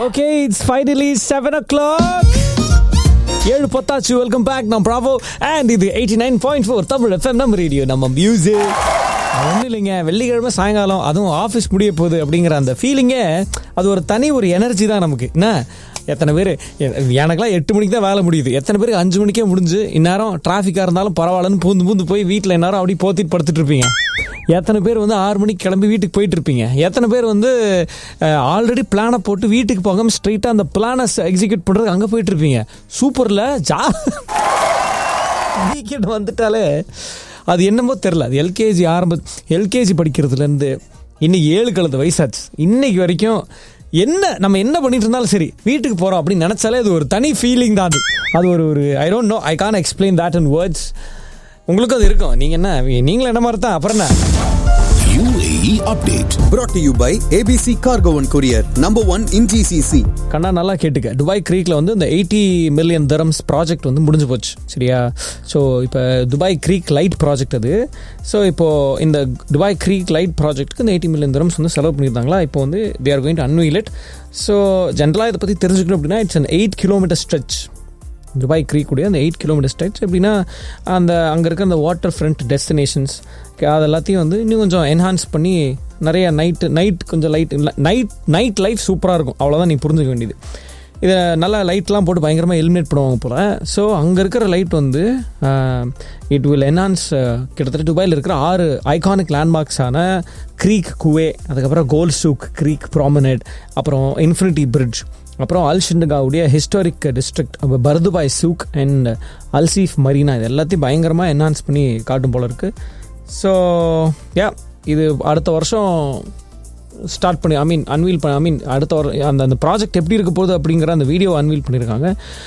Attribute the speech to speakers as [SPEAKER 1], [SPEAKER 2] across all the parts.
[SPEAKER 1] Okay it's finally seven o'clock ஏழு பத்தாச்சு welcome back நான் ப்ராவோ அண்ட் இது eighty nine point four Tamil FM நம்ம ரேடியோ நம்ம மியூசிக் ஒன்றும் இல்லைங்க வெள்ளிக்கிழமை சாயங்காலம் அதுவும் ஆஃபீஸ் முடிய போகுது அப்படிங்கிற அந்த ஃபீலிங்கே அது ஒரு தனி ஒரு எனர்ஜி தான் நமக்கு என்ன எத்தனை பேர் எனக்கெல்லாம் எட்டு மணிக்கு தான் வேலை முடியுது எத்தனை பேருக்கு அஞ்சு மணிக்கே முடிஞ்சு இந்நேரம் டிராஃபிக்காக இருந்தாலும் பரவாயில்லன்னு பூந்து பூந்து போய் வீட்டில் இந்நேரம் அப்படி போத்திட்டு படுத்துட்டு இருப்பீங்க எத்தனை பேர் வந்து ஆறு மணிக்கு கிளம்பி வீட்டுக்கு போயிட்டு இருப்பீங்க எத்தனை பேர் வந்து ஆல்ரெடி பிளானை போட்டு வீட்டுக்கு போகாமல் ஸ்ட்ரைட்டாக அந்த பிளானை எக்ஸிக்யூட் பண்ணுறதுக்கு அங்கே போயிட்டு இருப்பீங்க சூப்பரில் ஜா வீக்கெண்ட் வந்துட்டாலே அது என்னமோ தெரில அது எல்கேஜி ஆரம்ப எல்கேஜி படிக்கிறதுலேருந்து இன்னைக்கு ஏழு கலந்த வயசாச்சு இன்னைக்கு வரைக்கும் என்ன நம்ம என்ன பண்ணிட்டு இருந்தாலும் சரி வீட்டுக்கு போகிறோம் அப்படின்னு நினச்சாலே அது ஒரு தனி ஃபீலிங் தான் அது அது ஒரு ஒரு I don't know I can explain that in words உங்களுக்கும் அது இருக்கும் நீங்கள் என்ன நீங்களும் என்ன மாதிரி தான் அப்புறம் என்ன
[SPEAKER 2] UAE update.
[SPEAKER 3] brought to you by ABC Cargo and Courier, number one in GCC.
[SPEAKER 1] கண்ணா நல்லா கேட்டுக்க துபாய் க்ரீக்கில் வந்து இந்த எயிட்டி மில்லியன் தரம்ஸ் ப்ராஜெக்ட் வந்து முடிஞ்சு போச்சு சரியா ஸோ இப்போ துபாய் க்ரீக் லைட் ப்ராஜெக்ட் அது ஸோ இப்போது இந்த துபாய் க்ரீக் லைட் ப்ராஜெக்ட்டுக்கு இந்த எயிட்டி மில்லியன் தரம்ஸ் வந்து செலவு பண்ணியிருந்தாங்களா இப்போ வந்து they are going to unveil it so ஜென்ரலாக இதை பற்றி தெரிஞ்சுக்கணும் அப்படின்னா it's an eight kilometre stretch Dubai creek உடைய அந்த எயிட் கிலோமீட்டர் ஸ்ட்ரெச் எப்படின்னா அந்த அங்கே இருக்க அந்த வாட்டர் ஃப்ரண்ட் டெஸ்டினேஷன்ஸ் அது எல்லாத்தையும் வந்து இன்னும் கொஞ்சம் என்ஹான்ஸ் பண்ணி நிறைய நைட்டு நைட் கொஞ்சம் லைட் நைட் நைட் லைஃப் சூப்பராக இருக்கும் அவ்வளோதான் நீ புரிஞ்சுக்க வேண்டியது இதை நல்லா லைட்லாம் போட்டு பயங்கரமாக எலிமினேட் பண்ணுவாங்க போல் ஸோ அங்கே இருக்கிற லைட் வந்து இட் வில் என்ஹான்ஸ் கிட்டத்தட்ட துபாயில் இருக்கிற ஆறு ஐகானிக் லேண்ட்மார்க்ஸான க்ரீக் குவே அதுக்கப்புறம் கோல் சூக் க்ரீக் ப்ராமனேட் அப்புறம் இன்ஃபினிட்டி பிரிட்ஜ் அப்புறம் அல்ஷிண்டகாவுடைய historic district Bur Dubai souk and Al Seef marina இது எல்லாத்தையும் பயங்கரமாக என்ஹான்ஸ் பண்ணி காட்டும் போல இருக்குது ஸோ யா இது அடுத்த வருஷம் ஸ்டார்ட் பண்ணி ஐ மீன் அன்வீல் பண்ண ஐ மீன் அடுத்த வர அந்த அந்த ப்ராஜெக்ட் எப்படி இருக்க போகுது அப்படிங்கிற அந்த வீடியோ அன்வீல் பண்ணியிருக்காங்க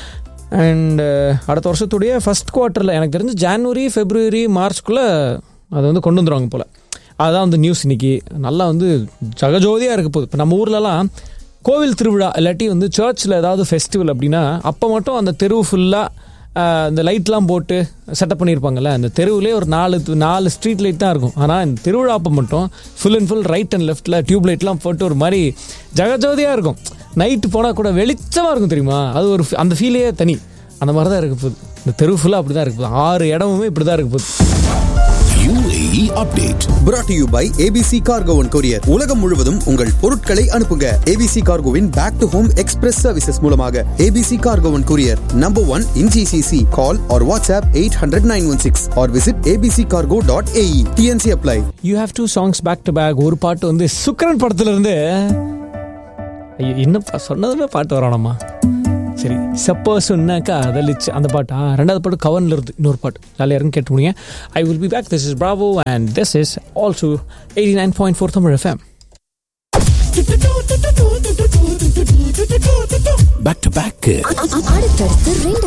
[SPEAKER 1] அண்ட் அடுத்த வருஷத்துடைய ஃபஸ்ட் குவார்ட்டரில் எனக்கு தெரிஞ்சு ஜான்வரி ஃபெப்ரவரி மார்ச்குள்ளே அதை வந்து கொண்டு வந்துடுவாங்க போல் அதுதான் வந்து நியூஸ் இன்னைக்கு நல்லா வந்து ஜகஜோதியாக இருக்க போகுது இப்போ நம்ம ஊர்லலாம் கோவில் திருவிழா இல்லாட்டி வந்து சர்ச்சில் ஏதாவது ஃபெஸ்டிவல் அப்படின்னா அப்போ மட்டும் அந்த தெருவு ஃபுல்லாக இந்த லைட்லாம் போட்டு செட்டப் பண்ணியிருப்பாங்கல்ல அந்த தெருவுலே ஒரு நாலு நாலு ஸ்ட்ரீட் லைட் தான் இருக்கும் ஆனால் இந்த திருவிழா அப்போ மட்டும் full and full right and லெஃப்ட்டில் டியூப் லைட்லாம் போட்டு ஒரு மாதிரி ஜகஜோதியாக இருக்கும் நைட்டு போனால் கூட வெளிச்சமாக இருக்கும் தெரியுமா அது ஒரு அந்த ஃபீலே தனி அந்த மாதிரி தான் இருக்க போகுது இந்த தெரு ஃபுல்லாக அப்படி தான் இருக்க போகுது ஆறு இடமுமே இப்படி தான் இருக்க போகுது
[SPEAKER 2] UAE update.
[SPEAKER 3] brought to you by ABC Cargo and Courier. உலகம் முழுவதும் உங்கள் பொருட்களை அனுப்புங்க ABC Cargoவின் back to home express services மூலமாக ABC Cargo and Courier, number one in GCC. Call or WhatsApp 800-916 or visit abccargo.ae. TNC apply.
[SPEAKER 1] You have two songs back to back ஒரு பாட்டு வந்து சுக்கரன் படத்துல இருந்து ஐயோ என்னப்பா சொன்னதுமே பாட்டு வரணுமா சரி செப்ப சொன்னாக்கா அதலிச்சு அந்த பாட்டா ரெண்டாவது பாட்டு கவன்ல இருந்து இன்னொரு பாட்டு ஜாலியாக இருக்கும் கேட்டு முடியுங்க I will be back this is Bravo and this is also eighty nine point four Tamil FM
[SPEAKER 2] Back to back.
[SPEAKER 4] அடுத்தடுத்து ரெண்டு